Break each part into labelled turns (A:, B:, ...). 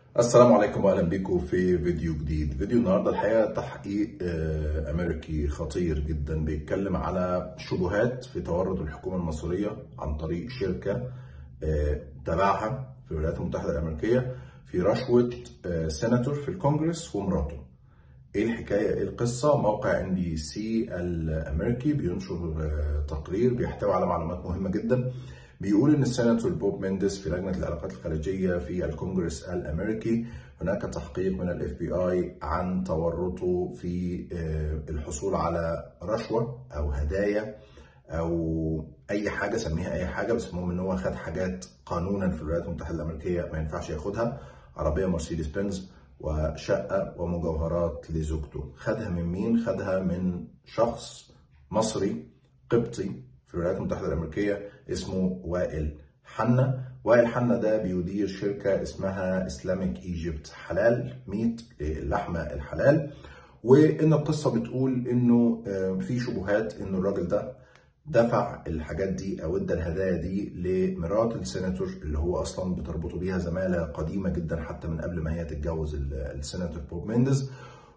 A: السلام عليكم واهلا بكم في فيديو جديد فيديو النهارده الحقيقه تحقيق آه، امريكي خطير جدا بيتكلم على شبهات في تورط الحكومه المصريه عن طريق شركه آه، تبعها في الولايات المتحده الامريكيه في رشوه آه، سيناتور في الكونجرس ومراته ايه الحكايه ايه القصه موقع ان بي سي الامريكي بينشر آه، تقرير بيحتوي على معلومات مهمه جدا بيقول ان السيناتور بوب مينديز في لجنه العلاقات الخارجيه في الكونجرس الامريكي هناك تحقيق من الاف بي اي عن تورطه في آه، الحصول على رشوه او هدايا او اي حاجه سميها اي حاجه بس المهم ان هو خد حاجات قانونا في الولايات المتحده الامريكيه ما ينفعش ياخدها عربيه مرسيدس بنز وشقه ومجوهرات لزوجته خدها من مين خدها من شخص مصري قبطي في الولايات المتحده الامريكيه اسمه وائل حنا وائل حنا ده بيدير شركه اسمها اسلامك ايجيبت حلال ميت اللحمه الحلال وان القصه بتقول انه آه، في شبهات ان الراجل ده دفع الحاجات دي او ادى الهدايا دي لمرات السيناتور اللي هو اصلا بتربطه بيها زماله قديمه جدا حتى من قبل ما هي تتجوز ال- السيناتور بوب مينديز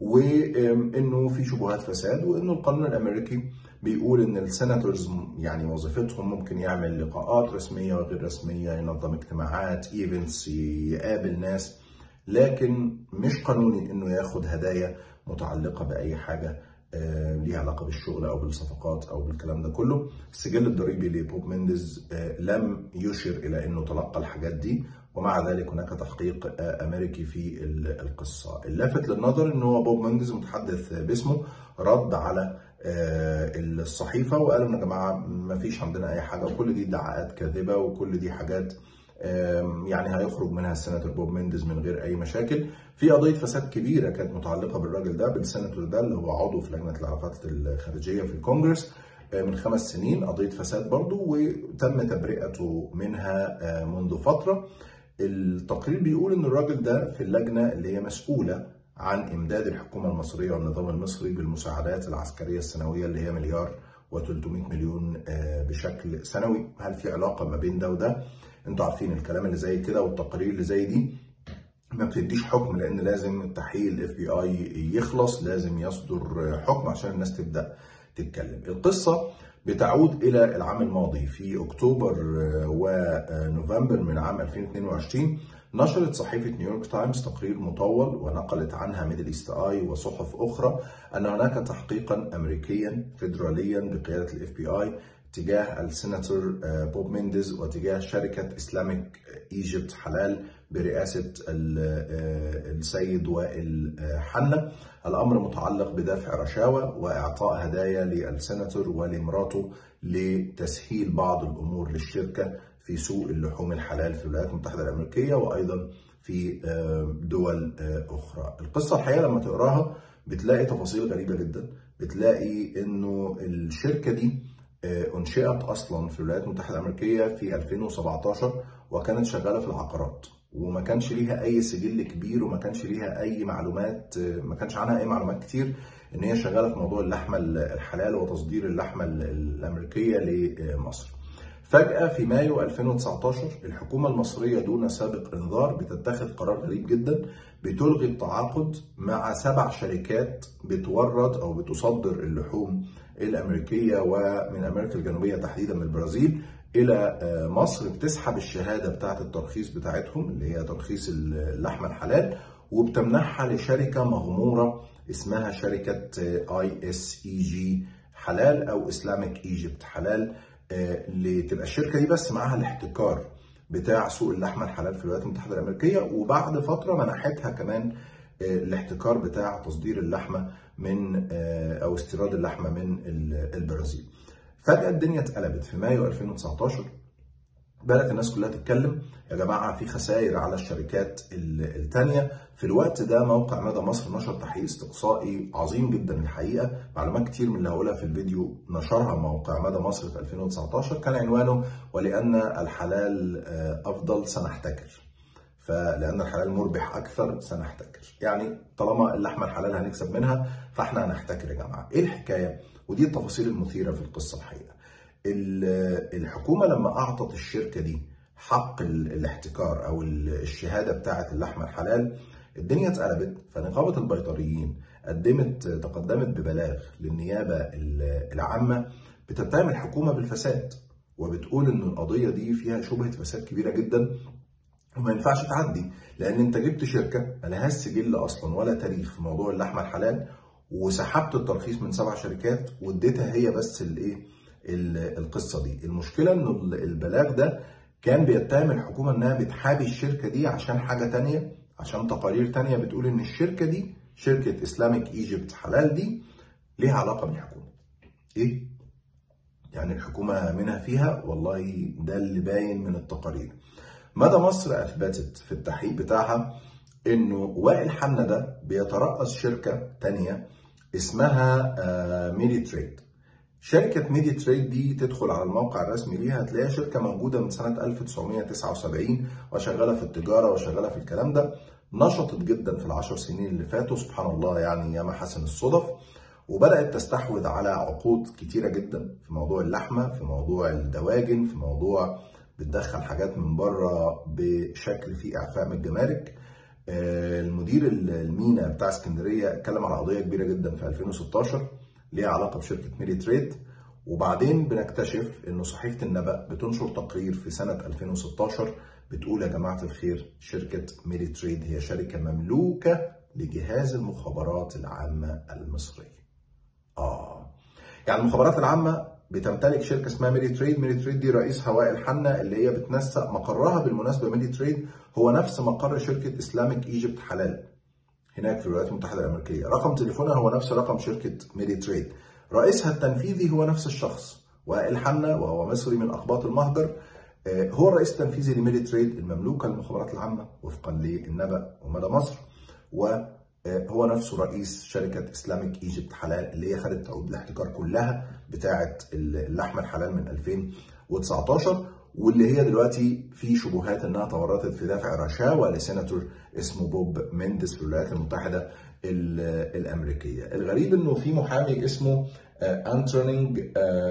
A: وانه في شبهات فساد وانه القانون الامريكي بيقول ان السيناتورز يعني وظيفتهم ممكن يعمل لقاءات رسميه وغير رسميه ينظم اجتماعات ايفنتس يقابل ناس لكن مش قانوني انه ياخد هدايا متعلقه باي حاجه آه، ليها علاقه بالشغل او بالصفقات او بالكلام ده كله السجل الضريبي لبوب مينديز آه، لم يشر الى انه تلقى الحاجات دي ومع ذلك هناك تحقيق آه، امريكي في ال- القصه اللافت للنظر ان هو بوب مينديز متحدث باسمه رد على آه، الصحيفه وقال ان يا جماعه ما فيش عندنا اي حاجه وكل دي ادعاءات كاذبه وكل دي حاجات آم، يعني هيخرج منها السيناتور بوب مينديز من غير اي مشاكل في قضيه فساد كبيره كانت متعلقه بالراجل ده بالسيناتور ده اللي هو عضو في لجنه العلاقات الخارجيه في الكونجرس آه، من خمس سنين قضيه فساد برضه وتم تبرئته منها آه، منذ فتره التقرير بيقول ان الراجل ده في اللجنه اللي هي مسؤوله عن امداد الحكومه المصريه والنظام المصري بالمساعدات العسكريه السنويه اللي هي مليار و300 مليون آه، بشكل سنوي هل في علاقه ما بين ده وده انتوا عارفين الكلام اللي زي كده والتقارير اللي زي دي ما بتديش حكم لان لازم تحقيق الاف بي اي يخلص لازم يصدر حكم عشان الناس تبدا تتكلم القصه بتعود الى العام الماضي في اكتوبر ونوفمبر من عام 2022 نشرت صحيفة نيويورك تايمز تقرير مطول ونقلت عنها ميدل ايست اي وصحف اخرى ان هناك تحقيقا امريكيا فيدراليا بقيادة الاف بي اي تجاه السيناتور آه، بوب مينديز وتجاه شركة اسلامك ايجيبت حلال برئاسة ال- آه، السيد وائل آه، حنا الأمر متعلق بدفع رشاوى وإعطاء هدايا للسيناتور ولمراته لتسهيل بعض الأمور للشركة في سوق اللحوم الحلال في الولايات المتحدة الأمريكية وأيضا في آه، دول آه، أخرى القصة الحقيقة لما تقراها بتلاقي تفاصيل غريبة جدا بتلاقي إنه الشركة دي آه، أنشئت أصلا في الولايات المتحدة الأمريكية في 2017 وكانت شغالة في العقارات وما كانش ليها أي سجل كبير وما كانش ليها أي معلومات آه، ما كانش عنها أي معلومات كتير إن هي شغالة في موضوع اللحمة الحلال وتصدير اللحمة ال- الأمريكية لمصر. فجأة في مايو 2019 الحكومة المصرية دون سابق إنذار بتتخذ قرار غريب جدا بتلغي التعاقد مع سبع شركات بتورد أو بتصدر اللحوم الأمريكية ومن أمريكا الجنوبية تحديدا من البرازيل إلى آه، مصر بتسحب الشهادة بتاعة الترخيص بتاعتهم اللي هي ترخيص اللحمة الحلال وبتمنحها لشركة مغمورة اسمها شركة اي اس اي جي حلال او اسلامك ايجيبت حلال آه، اللي تبقى الشركه دي بس معاها الاحتكار بتاع سوق اللحمه الحلال في الولايات المتحده الامريكيه وبعد فتره منحتها كمان آه، الاحتكار بتاع تصدير اللحمه من آه، او استيراد اللحمه من ال- البرازيل. فجاه الدنيا اتقلبت في مايو 2019 بدأت الناس كلها تتكلم يا جماعة في خسائر على الشركات ال- التانية في الوقت ده موقع مدى مصر نشر تحقيق استقصائي عظيم جدا الحقيقة معلومات كتير من اللي هقولها في الفيديو نشرها موقع مدى مصر في 2019 كان عنوانه ولأن الحلال آه، أفضل سنحتكر فلان الحلال مربح اكثر سنحتكر يعني طالما اللحمه الحلال هنكسب منها فاحنا هنحتكر يا جماعه ايه الحكايه ودي التفاصيل المثيره في القصه الحقيقه ال- الحكومه لما اعطت الشركه دي حق الاحتكار او الشهاده بتاعه اللحمه الحلال الدنيا اتقلبت فنقابه البيطريين قدمت تقدمت ببلاغ للنيابه العامه بتتهم الحكومه بالفساد وبتقول ان القضيه دي فيها شبهه فساد كبيره جدا وما ينفعش تعدي لان انت جبت شركه ملهاش سجل اصلا ولا تاريخ في موضوع اللحمه الحلال وسحبت الترخيص من سبع شركات واديتها هي بس الايه القصه دي المشكله انه البلاغ ده كان بيتهم الحكومه انها بتحابي الشركه دي عشان حاجه تانية عشان تقارير تانية بتقول ان الشركه دي شركه اسلامك ايجيبت حلال دي ليها علاقه بالحكومه ايه يعني الحكومه منها فيها والله ده اللي باين من التقارير مدى مصر اثبتت في التحقيق بتاعها انه وائل حنا ده بيترأس شركه تانية اسمها ميدي تريد شركة ميدي تريد دي تدخل على الموقع الرسمي ليها هتلاقيها شركة موجودة من سنة 1979 وشغالة في التجارة وشغالة في الكلام ده نشطت جدا في العشر سنين اللي فاتوا سبحان الله يعني يا محسن الصدف وبدأت تستحوذ على عقود كتيرة جدا في موضوع اللحمة في موضوع الدواجن في موضوع بتدخل حاجات من بره بشكل فيه إعفاء من الجمارك المدير المينا بتاع اسكندريه اتكلم على قضيه كبيره جدا في 2016 ليها علاقه بشركه ميري تريد وبعدين بنكتشف انه صحيفه النبأ بتنشر تقرير في سنه 2016 بتقول يا جماعه الخير شركه ميري تريد هي شركه مملوكه لجهاز المخابرات العامه المصريه. اه يعني المخابرات العامه بتمتلك شركه اسمها ميري تريد، ميري تريد دي رئيسها وائل حنا اللي هي بتنسق مقرها بالمناسبه ميري تريد هو نفس مقر شركه اسلامك ايجيبت حلال هناك في الولايات المتحده الامريكيه، رقم تليفونها هو نفس رقم شركه ميري تريد، رئيسها التنفيذي هو نفس الشخص وائل حنا وهو مصري من اقباط المهجر هو الرئيس التنفيذي لميري تريد المملوكه للمخابرات العامه وفقا للنبأ ومدى مصر وهو نفسه رئيس شركه اسلامك ايجيبت حلال اللي هي خدت عقود الاحتكار كلها بتاعه اللحمه الحلال من 2019 واللي هي دلوقتي في شبهات انها تورطت في دافع رشاوى لسيناتور اسمه بوب مينديس في الولايات المتحده الامريكيه. الغريب انه في محامي اسمه انترينج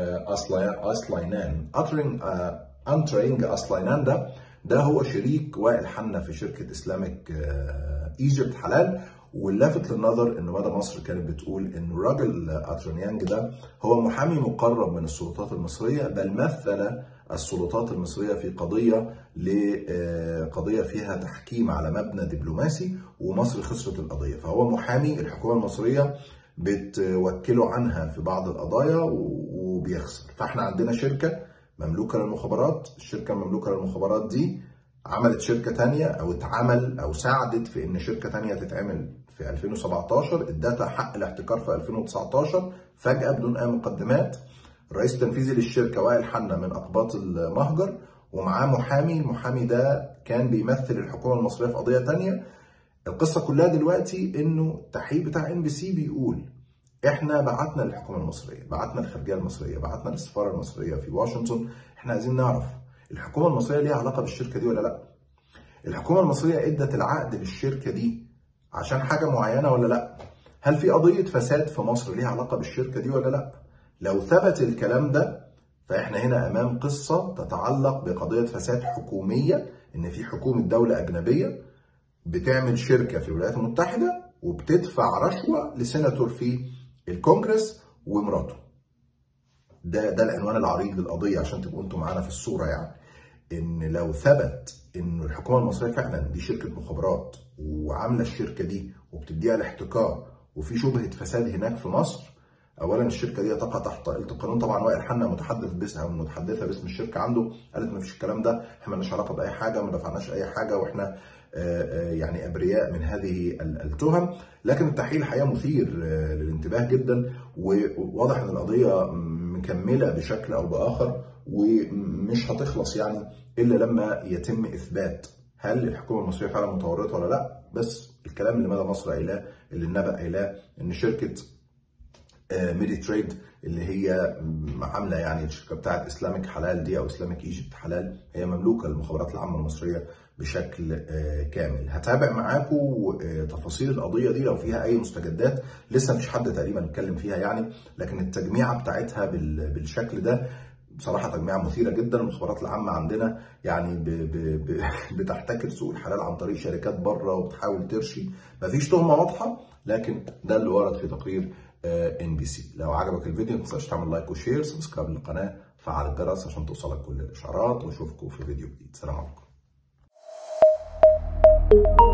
A: اصلاينان انترينج اصلاينان ده ده هو شريك وائل حنا في شركه اسلامك ايجيبت حلال واللافت للنظر ان مدى مصر كانت بتقول ان الراجل اترونيانج ده هو محامي مقرب من السلطات المصريه بل مثل السلطات المصريه في قضيه لقضيه فيها تحكيم على مبنى دبلوماسي ومصر خسرت القضيه فهو محامي الحكومه المصريه بتوكله عنها في بعض القضايا وبيخسر فاحنا عندنا شركه مملوكه للمخابرات الشركه المملوكه للمخابرات دي عملت شركه تانية او اتعمل او ساعدت في ان شركه تانية تتعمل في 2017 ادتها حق الاحتكار في 2019 فجاه بدون اي مقدمات الرئيس التنفيذي للشركه وائل حنا من اقباط المهجر ومعاه محامي المحامي ده كان بيمثل الحكومه المصريه في قضيه تانية القصه كلها دلوقتي انه التحقيق بتاع ام بي سي بيقول احنا بعتنا للحكومه المصريه بعتنا للخارجيه المصريه بعتنا للسفاره المصريه في واشنطن احنا عايزين نعرف الحكومه المصريه ليها علاقه بالشركه دي ولا لا الحكومه المصريه ادت العقد للشركه دي عشان حاجه معينه ولا لا هل في قضيه فساد في مصر ليها علاقه بالشركه دي ولا لا لو ثبت الكلام ده فاحنا هنا امام قصه تتعلق بقضيه فساد حكوميه ان في حكومه دوله اجنبيه بتعمل شركه في الولايات المتحده وبتدفع رشوه لسيناتور في الكونجرس ومراته ده ده العنوان العريض للقضيه عشان تبقوا انتم معانا في الصوره يعني ان لو ثبت ان الحكومه المصريه فعلا دي شركه مخابرات وعامله الشركه دي وبتديها الاحتكار وفي شبهه فساد هناك في مصر اولا الشركه دي تقع تحت القانون طبعا وائل حنا متحدث باسمها او متحدثه باسم الشركه عنده قالت ما فيش الكلام ده احنا مالناش علاقه باي حاجه ما دفعناش اي حاجه واحنا يعني ابرياء من هذه التهم لكن التحقيق الحقيقه مثير للانتباه جدا وواضح ان القضيه مكمله بشكل او باخر ومش هتخلص يعني الا لما يتم اثبات هل الحكومه المصريه فعلا متورطه ولا لا بس الكلام اللي مدى مصر قايلاه اللي النبأ قايلاه ان شركه ميدي تريد اللي هي عامله يعني الشركه بتاعت اسلامك حلال دي او اسلامك ايجيبت حلال هي مملوكه للمخابرات العامه المصريه بشكل كامل هتابع معاكم تفاصيل القضيه دي لو فيها اي مستجدات لسه مفيش حد تقريبا اتكلم فيها يعني لكن التجميعه بتاعتها بالشكل ده بصراحه تجميعه مثيره جدا المخابرات العامه عندنا يعني ب ب ب بتحتكر سوق الحلال عن طريق شركات بره وبتحاول ترشي مفيش تهمه واضحه لكن ده اللي ورد في تقرير ان بي سي لو عجبك الفيديو ما تنساش تعمل لايك وشير سبسكرايب للقناه فعل الجرس عشان توصلك كل الاشعارات واشوفكم في فيديو جديد سلام عليكم